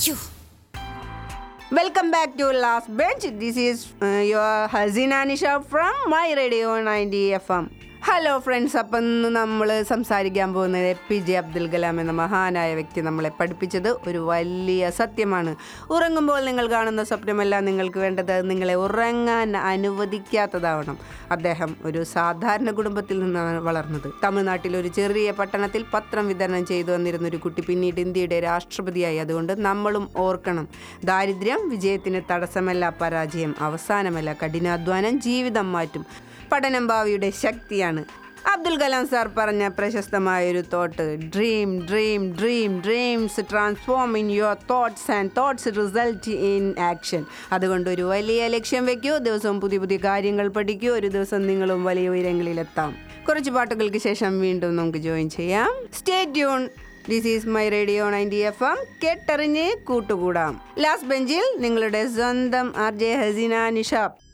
ശ്ശോ. Welcome back to last bench this is your Hasina Nisha from my radio ninety F M hello friends അപ്പം ഇന്ന് നമ്മൾ സംസാരിക്കാൻ പോകുന്നത് A P J Abdul Kalam എന്ന മഹാനായ വ്യക്തി നമ്മളെ പഠിപ്പിച്ചത് ഒരു വലിയ സത്യമാണ് ഉറങ്ങുമ്പോൾ നിങ്ങൾ കാണുന്ന സ്വപ്നമല്ല നിങ്ങൾക്ക് വേണ്ടത് അത് നിങ്ങളെ ഉറങ്ങാൻ അനുവദിക്കാത്തതാവണം അദ്ദേഹം ഒരു സാധാരണ കുടുംബത്തിൽ നിന്നാണ് വളർന്നത് തമിഴ്നാട്ടിൽ ഒരു ചെറിയ പട്ടണത്തിൽ പത്രം വിതരണം ചെയ്തു വന്നിരുന്ന ഒരു കുട്ടി പിന്നീട് ഇന്ത്യയുടെ രാഷ്ട്രപതിയായി അതുകൊണ്ട് നമ്മളും ഓർക്കണം ദാരിദ്ര്യം വിജയത്തിന് തടസ്സമല്ല പരാജയം അവസാനമല്ല കഠിനാധ്വാനം ജീവിതം മാറ്റും പഠനം ഭാവിയുടെ ശക്തിയാണ് അബ്ദുൽ കലാം സാർ പറഞ്ഞ പ്രശസ്തമായ ഒരു thought dream dream dream dreams transform in your thoughts and thoughts result in action അതുകൊണ്ട് ഒരു വലിയ ലക്ഷ്യം വെക്കൂ ദിവസവും പുതിയ പുതിയ കാര്യങ്ങൾ പഠിക്കൂ ഒരു ദിവസം നിങ്ങളും വലിയ ഉയരങ്ങളിലെത്താം കുറച്ച് പാട്ടുകൾക്ക് ശേഷം വീണ്ടും നമുക്ക് ജോയിൻ ചെയ്യാം stay tune this is my radio ninety F M കെട്ടറിഞ്ഞ് കൂട്ടുകൂടാം ലാസ്റ്റ് ബെഞ്ചിൽ നിങ്ങളുടെ സ്വന്തം ആർ ജെ ഹസീന നിഷാബ്